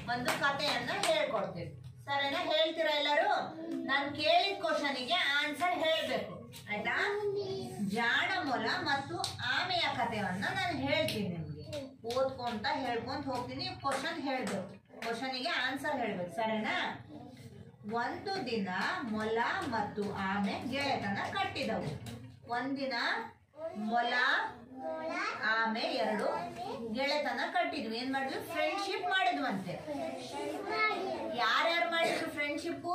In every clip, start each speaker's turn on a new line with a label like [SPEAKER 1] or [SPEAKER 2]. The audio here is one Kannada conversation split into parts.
[SPEAKER 1] ಒಂದು ಕಥೆಯನ್ನ ಹೇಳ್ಕೊಡ್ತೀವಿ ಸರಿನಾ ಹೇಳ್ತೀರಾ ಎಲ್ಲರೂ ನಾನು ಕೇಳಿದ ಕ್ವಶನಿಗೆ ಆನ್ಸರ್ ಹೇಳ್ಬೇಕು ಆಯ್ತಾ ಜಾಣ ಮೊಲ ಮತ್ತು ಆಮೆಯ ಕಥೆಯನ್ನ ನಾನು ಹೇಳ್ತೀನಿ ನಿಮ್ಗೆ ಓದ್ಕೊಂತ ಹೇಳ್ಕೊಂತ ಹೋಗ್ತೀನಿ ಕ್ವಶನ್ ಹೇಳ್ಬೇಕು ಕ್ವಶನಿಗೆ ಆನ್ಸರ್ ಹೇಳ್ಬೇಕು ಸರಿನಾ ಒಂದು ದಿನ ಮೊಲ ಮತ್ತು ಆಮೆ ಗೆಳೆತನ ಕಟ್ಟಿದವು ಒಂದಿನ ಮೊಲ ಆಮೆ ಎರಡು ಗೆಳೆತನ ಕಟ್ಟಿದ್ವಿ ಏನ್ ಮಾಡಿದ್ವಿ ಫ್ರೆಂಡ್ಶಿಪ್ ಮಾಡಿದ್ವಂತೆ ಯಾರ್ಯಾರು ಮಾಡಿದ್ರು ಫ್ರೆಂಡ್ಶಿಪ್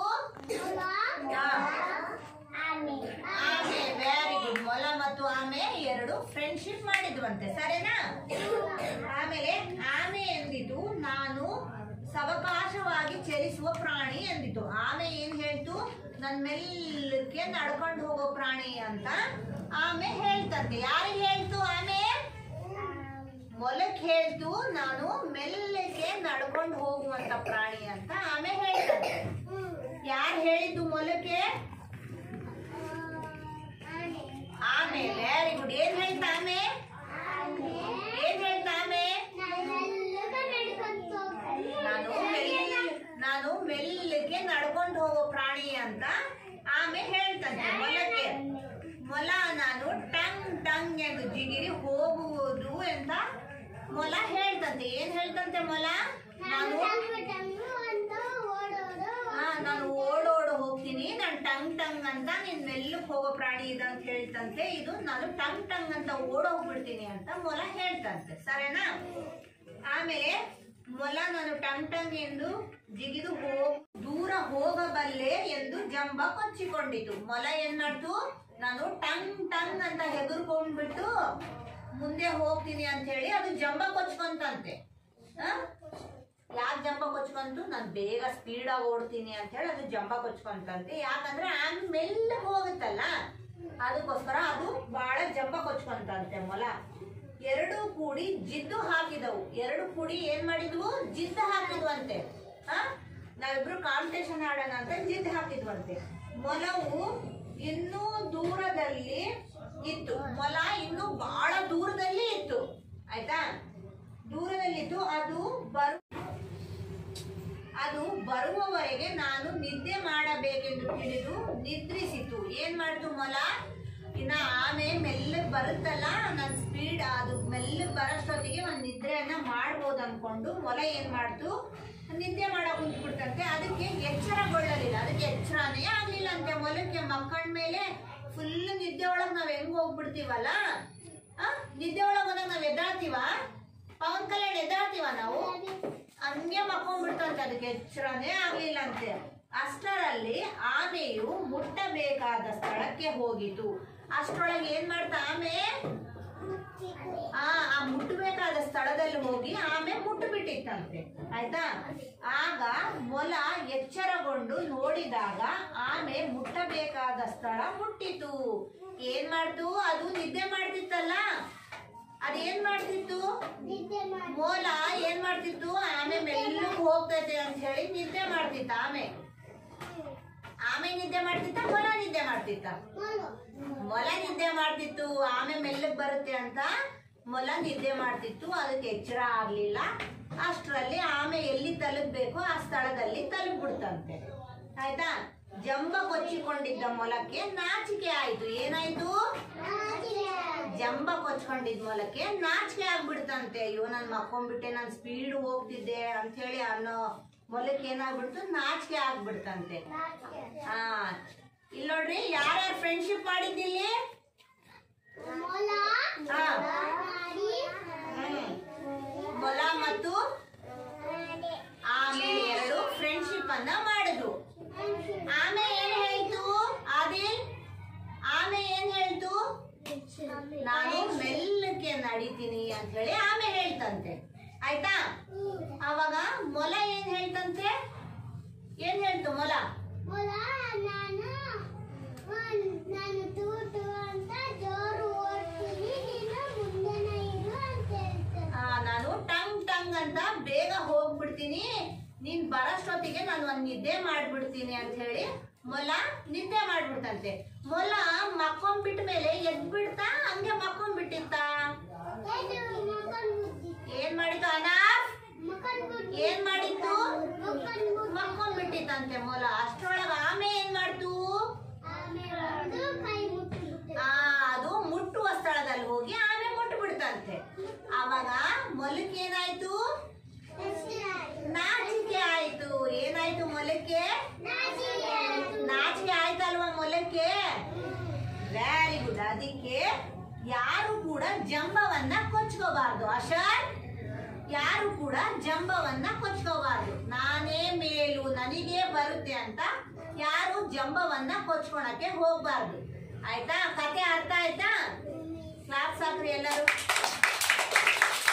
[SPEAKER 1] ಆಮೆ ವೆರಿ ಗುಡ್ ಮೊಲ ಮತ್ತು ಆಮೆ ಎರಡು ಫ್ರೆಂಡ್ಶಿಪ್ ಮಾಡಿದ್ವಂತೆ ಸರಿನಾ ಆಮೇಲೆ ಆಮೆ ಎಂದಿತು ನಾನು ಸವಕಾಶವಾಗಿ ಚಲಿಸುವ ಪ್ರಾಣಿ ಎಂದಿತು ಆಮೆ ಏನ್ ಹೇಳ್ತು ನನ್ ಮೆಲ್ಲಕ್ಕೆ ನಡ್ಕೊಂಡು ಹೋಗೋ ಪ್ರಾಣಿ ಅಂತ ಆಮೆ ಹೇಳ್ತಂತೆ ಯಾರಿಗೆ ಹೇಳ್ತು ಆಮೆ ಮೊಲಕ್ ಹೇಳ್ತು ನಾನು ಮೆಲ್ಲಕ್ಕೆ ನಡ್ಕೊಂಡು ಹೋಗುವಂತ ಪ್ರಾಣಿ ಅಂತ ಆಮೆ ಹೇಳ್ತಂತೆ ಯಾರು ಹೇಳಿದ್ದು ಮೊಲಕ್ಕೆ ಆಮೆ ವೆರಿ ಗುಡ್ ಏನ್ ಹೇಳ್ತಾ ಆಮೆ ಏನ್ ಹೇಳ್ತಾ ಆಮೆ ನಾನು ಮೆಲ್ಲ ನಾನು ಮೆಲ್ಲಗೆ ನಡ್ಕೊಂಡು ಹೋಗೋ ಪ್ರಾಣಿ ಅಂತ ಆಮೆ ಹೇಳ್ತಂತೆ ಮೊಲಕ್ಕೆ ಮೊಲ ನಾನು ಟಂಗ್ ಟಂಗ್ ಎಂದು ಜಿಗಿರಿ ಹೋಗುವುದು ಅಂತ ಮೊಲ ಹೇಳ್ತಂತೆ ಏನ್ ಹೇಳ್ತಂತೆ ಮೊಲ ನಾನು ಹಾ ನಾನು ಓಡೋಡ್ ಹೋಗ್ತೀನಿ ನಾನು ಟಂಗ್ ಟಂಗ್ ಅಂತ ನೀನ್ ಮೆಲ್ಲಕ್ ಹೋಗೋ ಪ್ರಾಣಿ ಇದು ಅಂತ ಹೇಳ್ತಂತೆ ಇದು ನಾನು ಟಂಗ್ ಟಂಗ್ ಅಂತ ಓಡೋಗ್ಬಿಡ್ತೀನಿ ಅಂತ ಮೊಲ ಹೇಳ್ತಂತೆ ಸರಿನಾ ಆಮೇಲೆ ಮೊಲ ನಾನು ಟಂಗ್ ಟಂಗ್ ಎಂದು ಜಿಗಿದು ಹೋಗ್ ದೂರ ಹೋಗಬಲ್ಲೆ ಎಂದು ಜಂಬ ಕೊಚ್ಚಿಕೊಂಡಿತು ಮೊಲ ಏನ್ ಮಾಡ್ತು ನಾನು ಟಂಗ್ ಟಂಗ್ ಅಂತ ಹೆದರ್ಕೊಂಡ್ಬಿಟ್ಟು ಮುಂದೆ ಹೋಗ್ತೀನಿ ಅಂತ ಹೇಳಿ ಅದು ಜಂಬ ಕೊಚ್ಕೊಂತಂತೆ ಆ? ಯಾಕೆ ಜಂಬ ಕೊಚ್ಕೊಂತು ನಾನು ಬೇಗ ಸ್ಪೀಡಾಗಿ ಓಡ್ತೀನಿ ಅಂತ ಹೇಳಿ ಅದು ಜಂಬ ಕೊಚ್ಕೊಂತಂತೆ ಯಾಕಂದ್ರೆ ಆಮೇಲೆ ಮೆಲ್ಲ ಹೋಗುತ್ತಲ್ಲ ಅದಕ್ಕೋಸ್ಕರ ಅದು ಬಹಳ ಜಂಬ ಕೊಚ್ಕೊಂತಂತೆ ಮೊಲ ಎರಡು ಕೂಡಿ ಜಿದ್ದು ಹಾಕಿದವು ಎರಡು ಕೂಡಿ ಏನ್ ಮಾಡಿದ್ವು ಜಿದ್ದು ಹಾಕಿದ್ವಂತೆ ಆ ನಾವಿಬ್ರು ಕಾಂಪಿಟೇಷನ್ ಆಡೋಣ ಅಂತ ಜಿದ್ದು ಹಾಕಿದ್ವಂತೆ ಮೊಲವು ಇನ್ನೂ ದೂರದಲ್ಲಿ ಇತ್ತು ಮೊಲ ಇನ್ನೂ ಬಹಳ ದೂರದಲ್ಲಿ ಇತ್ತು ಆಯ್ತಾ ದೂರದಲ್ಲಿತ್ತು ಅದು ಬರು ಅದು ಬರುವವರೆಗೆ ನಾನು ನಿದ್ದೆ ಮಾಡಬೇಕೆಂದು ತಿಳಿದು ನಿದ್ರಿಸಿತು ಏನ್ ಮಾಡ್ತು ಮೊಲ ಇನ್ನ ಆಮೆ ಮೆಲ್ಲಗ್ ಬರುತ್ತಲ್ಲ ನನ್ ಸ್ಪೀಡ್ ಅದು ಮೆಲ್ಲಗ್ ಬರೋಷ್ಟೊತ್ತಿಗೆ ಒಂದ್ ನಿದ್ರೆಯನ್ನ ಮಾಡ್ಬೋದು ಅನ್ಕೊಂಡು ಮೊಲ ಏನ್ ಮಾಡ್ತು ನಿದ್ದೆ ಮಾಡಕ್ ಕುಂತ್ಬಿಡ್ತಂತೆ ಅದಕ್ಕೆ ಎಚ್ಚರಗೊಳ್ಳಲಿಲ್ಲ ಅದಕ್ಕೆ ಎಚ್ಚರನೇ ಆಗ್ಲಿಲ್ಲ ಅಂತೆ ಮೊಲಕ್ಕೆ ಮಕ್ಕಳ ಮೇಲೆ ಫುಲ್ ನಿದ್ದೆ ಒಳಗ್ ನಾವ್ ಹೆಂಗ್ ಹೋಗ್ಬಿಡ್ತೀವಲ್ಲ ಆ ನಿದ್ದೆ ಒಳಗ್ ಹೋದಾಗ ನಾವ್ ಎದ್ದಾಡ್ತೀವ ಪವನ್ ಕಲ್ಯಾಣ್ ಎದ್ದಾಡ್ತೀವ ನಾವು ಹಂಗೆ ಮಕ್ಕೊಂಡ್ಬಿಡ್ತಂತೆ ಅದಕ್ಕೆ ಎಚ್ಚರನೇ ಆಗ್ಲಿಲ್ಲ ಅಂತೆ ಅಷ್ಟರಲ್ಲಿ ಆಮೆಯು ಮುಟ್ಟಬೇಕಾದ ಸ್ಥಳಕ್ಕೆ ಹೋಗಿತು ಅಷ್ಟರೊಳಗೆ ಏನ್ ಮಾಡ್ತಾ ಆಮೆ ಆ ಆ ಮುಟ್ಟಬೇಕಾದ ಸ್ಥಳದಲ್ಲಿ ಹೋಗಿ ಆಮೆ ಮುಟ್ಟುಬಿಟ್ಟಿತ್ತಂತೆ ಆಯ್ತಾ ಆಗ ಮೊಲ ಎಚ್ಚರಗೊಂಡು ನೋಡಿದಾಗ ಆಮೆ ಮುಟ್ಟಬೇಕಾದ ಸ್ಥಳ ಮುಟ್ಟಿತು ಏನ್ ಮಾಡ್ತು ಅದು ನಿದ್ದೆ ಮಾಡ್ತಿತ್ತಲ್ಲ ಅದೇನ್ ಮಾಡ್ತಿತ್ತು ಮೊಲ ಏನ್ ಮಾಡ್ತಿತ್ತು ಆಮೆ ಮೆಲ್ಲಗ್ ಹೋಗ್ತೈತೆ ಅಂತ ಹೇಳಿ ನಿದ್ದೆ ಮಾಡ್ತಿತ್ತ ಆಮೆ ಆಮೆ ನಿದ್ದೆ ಮಾಡ್ತಿತ್ತ ಮೊಲ ನಿದ್ದೆ ಮಾಡ್ತಿತ್ತ ಮೊಲ ನಿದ್ದೆ ಮಾಡ್ತಿತ್ತು ಆಮೆ ಮೆಲ್ಲಗ್ ಬರುತ್ತೆ ಅಂತ ಮೊಲ ನಿದ್ದೆ ಮಾಡ್ತಿತ್ತು ಅದಕ್ಕೆ ಎಚ್ಚರ ಆಗ್ಲಿಲ್ಲ ಅಷ್ಟರಲ್ಲಿ ಆಮೆ ಎಲ್ಲಿ ತಲುಪಬೇಕು ಆ ಸ್ಥಳದಲ್ಲಿ ತಲುಪ್ಬಿಡ್ತಂತೆ ಆಯ್ತಾ ಜಂಬ ಕೊಚ್ಚಿಕೊಂಡಿದ್ದ ಮೊಲಕ್ಕೆ ನಾಚಿಕೆ ಆಯ್ತು ಏನಾಯ್ತು ಜಂಬ ಕೊಚ್ಕೊಂಡಿದ್ ಮೊಲಕ್ಕೆ ನಾಚಿಕೆ ಆಗ್ಬಿಡ್ತಂತೆ ಅಯ್ಯೋ ನಾನು ಮಕ್ಕೊಂಡ್ಬಿಟ್ಟೆ ನಾನು ಸ್ಪೀಡ್ ಹೋಗ್ತಿದ್ದೆ ಅಂತ ಹೇಳಿ ಅನ್ನೋ ಮೊಲಕ್ಕೆ ಏನಾಗ್ಬಿಡ್ತು ನಾಚಿಕೆ ಆಗ್ಬಿಡ್ತಂತೆ ಹಾ ಇಲ್ಲಿ ನೋಡ್ರಿ ಯಾರ್ಯಾರು ಫ್ರೆಂಡ್ಶಿಪ್ ಮಾಡಿದ್ದಿಲ್ಲಿ ಹಾ ಹ್ಮ್. ಮೊಲ ಮತ್ತು ಆಮೆ ಎರಡು ಫ್ರೆಂಡ್ಶಿಪ್ ಅನ್ನ ಮಾಡುದು ಆಮೆ ಏನ್ ಹೇಳ್ತು ಆದಿಲ್ ಆಮೆ ಏನ್ ಹೇಳ್ತು ನಾನು ಮೆಲ್ಲಕ್ಕೆ ನಡಿತೀನಿ ಅಂತ ಹೇಳಿ ಆಮೆ ಹೇಳ್ತಂತೆ ಆಯ್ತಾ ಅವಾಗ ಮೊಲ ಏನ್ ಹೇಳ್ತಂತೆ ಏನ್ ಹೇಳ್ತು ಮೊಲ
[SPEAKER 2] ನಾನು ತೂಟು ಅಂತ ಜೋರು ಓಡ್ತೀನಿ ನೀನು ಮುಂದೆನೇ ಇರು ಅಂತ ಹೇಳ್ತಾರೆ
[SPEAKER 1] ಆ, ನಾನು ಟಂಗ್ ಟಂಗ್ ಅಂತ ಬೇಗ ಹೋಗ್ಬಿಡ್ತೀನಿ ನೀನ್ ಬರೋಷ್ಟೊತ್ತಿಗೆ ನಾನು ಒಂದ್ ನಿದ್ದೆ ಮಾಡ್ಬಿಡ್ತೀನಿ ಅಂತ ಹೇಳಿ ಮೊಲ ನಿದ್ದೆ ಮಾಡ್ಬಿಡ್ತಂತೆ ಮೊಲ ಮಕ್ಕೊಂಡ್ಬಿಟ್ಟ ಮೇಲೆ ಎದ್ಬಿಡ್ತಾ ಹಂಗೆ ಮಕ್ಕೊಂಡ್ಬಿಟ್ಟಿತ್ತ
[SPEAKER 2] ಏನು ಮಕನ್ ಬುದ್ಧಿ
[SPEAKER 1] ಏನ್ ಮಾಡಿತ್ತು ಅನಾಫ್
[SPEAKER 2] ಮಕನ್ ಬುದ್ಧಿ
[SPEAKER 1] ಏನ್ ಮಾಡಿತ್ತು ಮಕ್ಕೊಂಡ್ಬಿಟ್ಟಿತ್ತಂತೆ ಮೊಲ ಅಷ್ಟ್ರೊಳಗ ಆಮೆ ಏನ್ ಮಾಡ್ತು
[SPEAKER 2] ಆಮೇಲೆ ಒಂದು ಕೈ ಮುಟ್ಟಿಬಿಟ್ಟು
[SPEAKER 1] ಆ ಅದು ಮುಟ್ಟುವ ಸ್ಥಳದಲ್ಲಿ ಹೋಗಿ ಆಮೆ ಮುಟ್ಟು ಬಿಡ್ತಂತೆ ಅವಾಗ ಮೊಲಕ್ಕೆ ಏನಾಯ್ತು ನಾಚಿಕೆ ಆಯ್ತು ಏನಾಯ್ತು ಮೊಲಕ್ಕೆ ನಾಚಿಕೆ ಆಯ್ತಲ್ವಾ ಮೊಲಕ್ಕೆ ವೆರಿ ಗುಡ್ ಅದಕ್ಕೆ ಯಾರು ಕೂಡ ಜಂಬವನ್ನ ಕೊಚ್ಕೋಬಾರ್ದು ಅಶರ್ ಯಾರು ಕೂಡ ಜಂಬವನ್ನ ಕೊಚ್ಕೋಬಾರ್ದು ನಾನೇ ಮೇಲು ನನಗೆ ಬರುತ್ತೆ ಅಂತ ಯಾರು ಜಂಬವನ್ನ ಕೊಚ್ಕೊಳಕ್ಕೆ ಹೋಗ್ಬಾರ್ದು ಆಯ್ತಾ ಕತೆ ಅರ್ಥ ಆಯ್ತಾ ಕ್ಲಾಸ್ ಹಾಕ್ರಿ ಎಲ್ಲರೂ